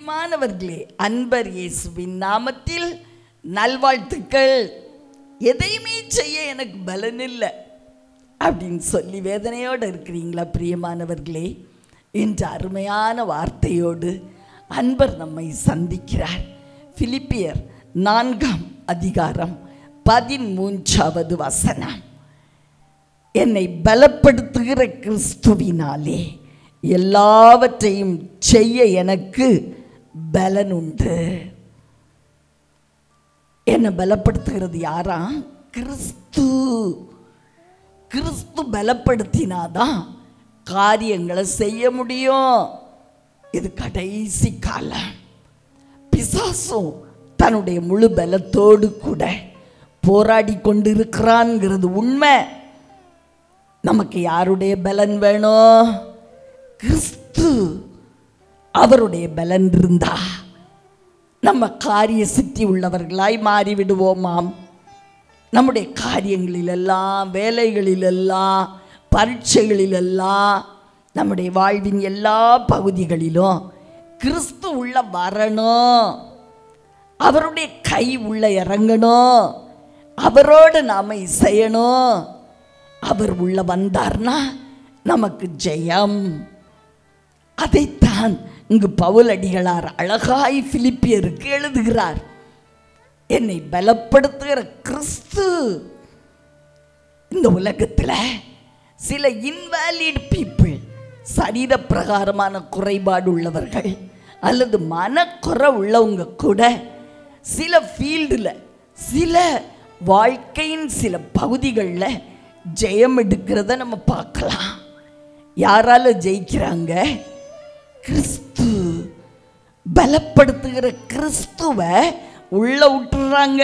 பிரியமானவர்களே அன்பர் இயேசுவின் நாமத்தில் நல்வாழ்த்துக்கள் எதையுமே செய்ய எனக்கு பலன் இல்லை அப்படின்னு சொல்லி வேதனையோடு இருக்கிறீங்களா பிரியமானவர்களே என்ற அருமையான வார்த்தையோடு அன்பர் நம்மை சந்திக்கிறார் பிலிப்பியர் நான்காம் அதிகாரம் பதிமூன்றாவது வசனம் என்னை பலப்படுத்துகிற கிறிஸ்துவினாலே எல்லாவற்றையும் செய்ய எனக்கு பலன் உண்டு என்னை பலப்படுத்துகிறது யாரா கிறிஸ்து கிறிஸ்து பலப்படுத்தினாதான் காரியங்களை செய்ய முடியும் இது கடைசி காலம் பிசாசும் தன்னுடைய முழு பலத்தோடு கூட போராடி கொண்டிருக்கிறான்ங்கிறது உண்மை நமக்கு யாருடைய பலன் வேணும் கிறிஸ்து அவருடைய பலன் இருந்தா நம்ம காரிய சித்தி உள்ளவர்களாய் மாறிவிடுவோமாம் நம்முடைய காரியங்களிலெல்லாம் வேலைகளிலெல்லாம் பரீட்சைகளிலெல்லாம் நம்முடைய வாழ்வின் எல்லா பகுதிகளிலும் கிறிஸ்து உள்ள வரணும் அவருடைய கை உள்ள இறங்கணும் அவரோடு நாம் இசையணும் அவர் உள்ள வந்தார்னா நமக்கு ஜெயம் அதைத்தான் இங்கு பவுலடிகளார் அழகாய் பிலிப்பியருக்கு எழுதுகிறார் என்னை பலப்படுத்துகிற கிறிஸ்து இந்த உலகத்தில் சில இன்வாலிட் பீப்புள் சரீர பிரகாரமான குறைபாடு உள்ளவர்கள் அல்லது மனக்குறை உள்ளவங்க கூட சில ஃபீல்டில் சில வாழ்க்கையின் சில பகுதிகளில் ஜெயம் எடுக்கிறத நம்ம பார்க்கலாம் யாரால ஜெயிக்கிறாங்க கிறிஸ்து பலப்படுத்துகிற கிறிஸ்துவை உள்ள விட்டுறாங்க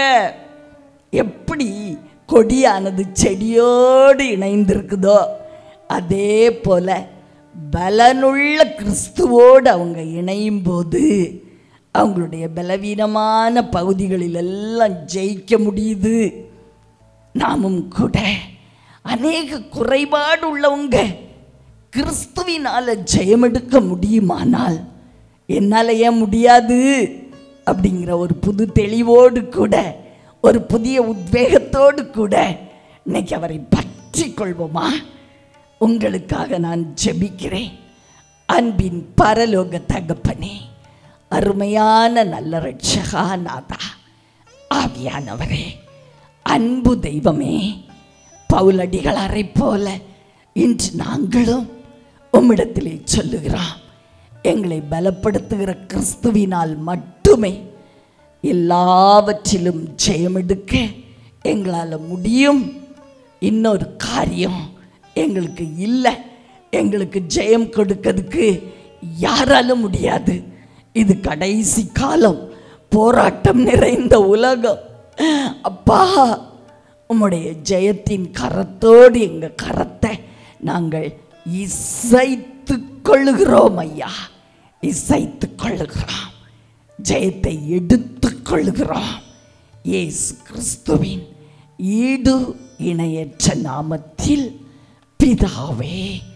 எப்படி கொடியானது செடியோடு இணைந்திருக்குதோ அதே போல பலனுள்ள கிறிஸ்துவோடு அவங்க இணையும் போது அவங்களுடைய பலவீனமான பகுதிகளில் எல்லாம் ஜெயிக்க முடியுது நாமும் கூட அநேக குறைபாடு உள்ளவங்க கிறிஸ்துவினால ஜெயமெடுக்க முடியுமானால் என்னால் ஏன் முடியாது அப்படிங்கிற ஒரு புது தெளிவோடு கூட ஒரு புதிய உத்வேகத்தோடு கூட இன்னைக்கு அவரை பற்றி கொள்வோமா உங்களுக்காக நான் ஜெபிக்கிறேன் அன்பின் பரலோக தகப்பனே அருமையான நல்ல ரட்சகா நாதா ஆவியானவரே அன்பு தெய்வமே பவுலடிகளாரை போல இன்று நாங்களும் உம்மிடத்திலே சொல்லுகிறோம் எங்களை பலப்படுத்துகிற கிறிஸ்துவினால் மட்டுமே எல்லாவற்றிலும் ஜெயமெடுக்க எங்களால் முடியும் இன்னொரு காரியம் எங்களுக்கு இல்லை எங்களுக்கு ஜெயம் கொடுக்கிறதுக்கு யாராலும் முடியாது இது கடைசி காலம் போராட்டம் நிறைந்த உலகம் அப்பா உம்முடைய ஜெயத்தின் கரத்தோடு எங்கள் கரத்தை நாங்கள் இசைத்து கொள்ளுகிறோம் ஐயா இசைத்து கொள்ளுகிறோம் ஜெயத்தை எடுத்துக் கொள்ளுகிறோம் இயேசு கிறிஸ்துவின் ஈடு இணையற்ற நாமத்தில் பிதாவே